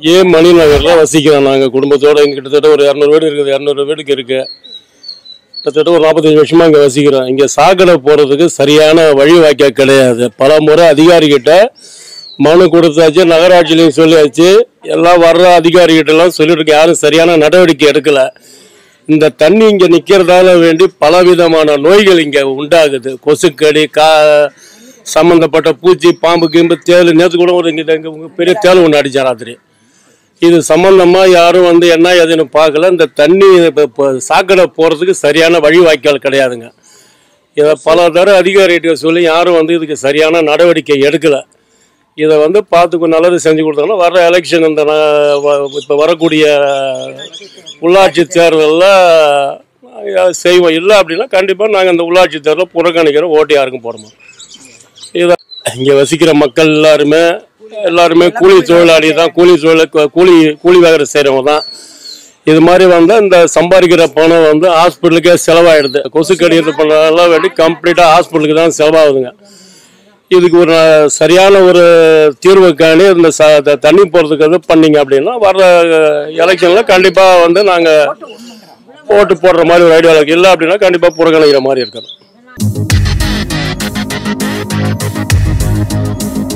ஏ மணி நகரில் வசிக்கிறோம் நாங்கள் குடும்பத்தோட இங்க கிட்டத்தட்ட ஒரு இரநூறு வீடு இருக்குது இரநூறு வீடுக்கு இருக்கு கிட்டத்தட்ட ஒரு நாற்பத்தஞ்சு வருஷமா இங்கே வசிக்கிறோம் இங்கே சாக்கடை போகிறதுக்கு சரியான வழி வாய்க்க கிடையாது பல முறை அதிகாரிகிட்ட மனு கொடுத்தாச்சு நகராட்சியிலையும் சொல்லியாச்சு எல்லாம் வர்ற அதிகாரிகிட்ட எல்லாம் சொல்லிட்டு யாரும் சரியான நடவடிக்கை எடுக்கல இந்த தண்ணி இங்கே நிற்கிறதால வேண்டி பலவிதமான நோய்கள் இங்கே உண்டாகுது கொசுக்கடி கா சம்மந்தப்பட்ட பூச்சி பாம்பு கீம்பு தேள் நேற்று கூட ஒரு இங்கே இங்கே பெரிய தேள் ஒன்று அடிச்சான் ராத்திரி இது சம்பந்தமா யாரும் வந்து என்ன ஏதுன்னு பார்க்கல இந்த தண்ணி இப்போ இப்போ சாக்கடை போகிறதுக்கு சரியான வழி வாய்க்கால் கிடையாதுங்க இதை பல தடவை அதிகாரிகிட்ட சொல்லி யாரும் வந்து இதுக்கு சரியான நடவடிக்கை எடுக்கலை இதை வந்து பார்த்து கொஞ்சம் நல்லது செஞ்சு கொடுத்தாங்கன்னா வர எலெக்ஷன் இந்த இப்போ வரக்கூடிய உள்ளாட்சி தேர்தலில் செய்வோம் இல்லை அப்படின்னா கண்டிப்பாக நாங்கள் இந்த உள்ளாட்சி தேர்தலில் புறக்கணிக்கிறோம் ஓட்டு யாருக்கும் போட மாட்டோம் இதை இங்கே வசிக்கிற மக்கள் எல்லாருமே எல்லாருமே கூலி தொழிலாளி தான் கூலி தொழில் கூலி கூலி வேலை செய்கிறவங்க தான் இது மாதிரி வந்தால் இந்த சம்பாதிக்கிற பணம் வந்து ஹாஸ்பிட்டலுக்கே செலவாயிடுது கொசு கடிக்கிறது பண்ணதெல்லாம் வேண்டி கம்ப்ளீட்டாக ஹாஸ்பிட்டலுக்கு தான் செலவாகுதுங்க இதுக்கு ஒரு சரியான ஒரு தீர்வு காணி இந்த ச த- தண்ணி போகிறதுக்கு இது பண்ணீங்க அப்படின்னா வர்ற எலெக்ஷனில் கண்டிப்பாக வந்து நாங்கள் ஓட்டு போடுற மாதிரி ஒரு ஐடியா இல்லை அப்படின்னா கண்டிப்பாக புறக்கணிக்கிற மாதிரி இருக்கணும்